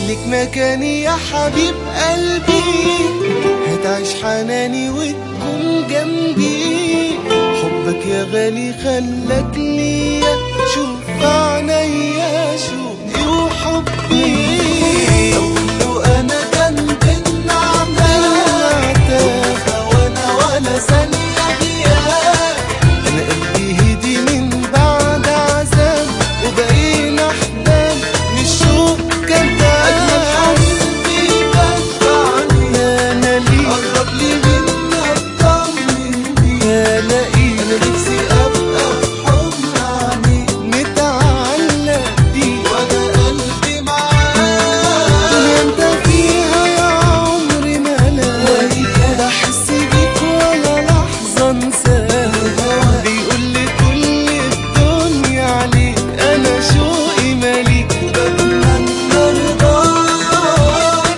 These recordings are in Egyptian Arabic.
لك مكاني يا حبيب قلبي هتعيش حناني وتكون جنبي حبك يا غالي خلك ليا شوف عينيا شوقي وحبي لو انا كان بينا عتاب وانا ولا ثانية غياب انا قلبي هدي من بعد عذاب وبقينا احلام مش شوق كذاب اجمل حبيبي بدفعني انا ليه قرب لي منك طمني يا لاقي انا نفسي ابقى في حضن عينيك متعلق بيك وانا قلبي معاك انت فيها يا عمري ملاك بحس بيك ولا لحظه انساك بيقول لي كل الدنيا عليك انا شوقي ماليك بتمنى رضاك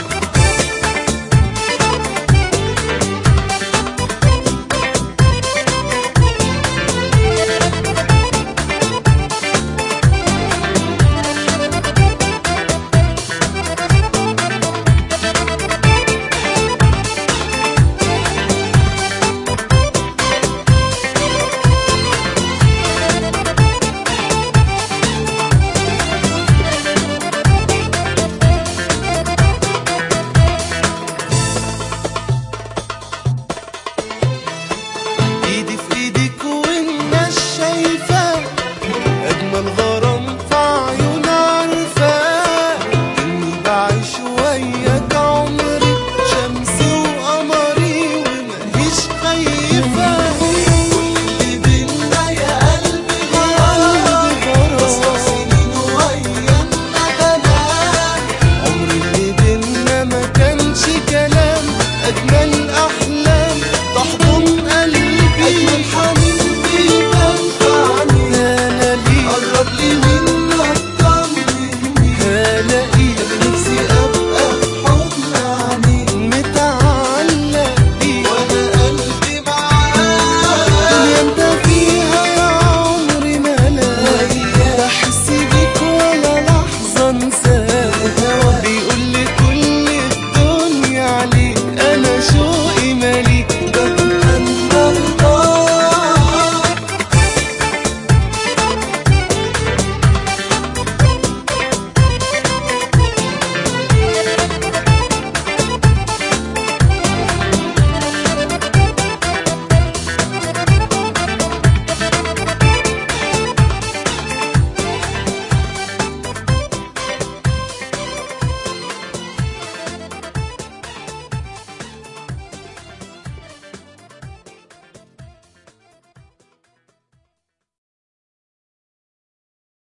ايدي في ايدك والناس شايفة اجمل غرام في عيون عارفة اني بعيش وياك عمري شمسي وقمري وماليش خايفة كل اللي بينا يا قلبي غرام بسمع سنين ويانا كلام عمري اللي بينا ما كانش كلام اجمل احلام تحضن قلبي اجمل حبيبي تنفعني انا ليه قرب لي منك طمني هلاقي نفسي ابقى في حضن عينيك متعلق بيك وانا قلبي معاك انت فيها يا عمري ملاك بحس بيك ولا لحظه انساك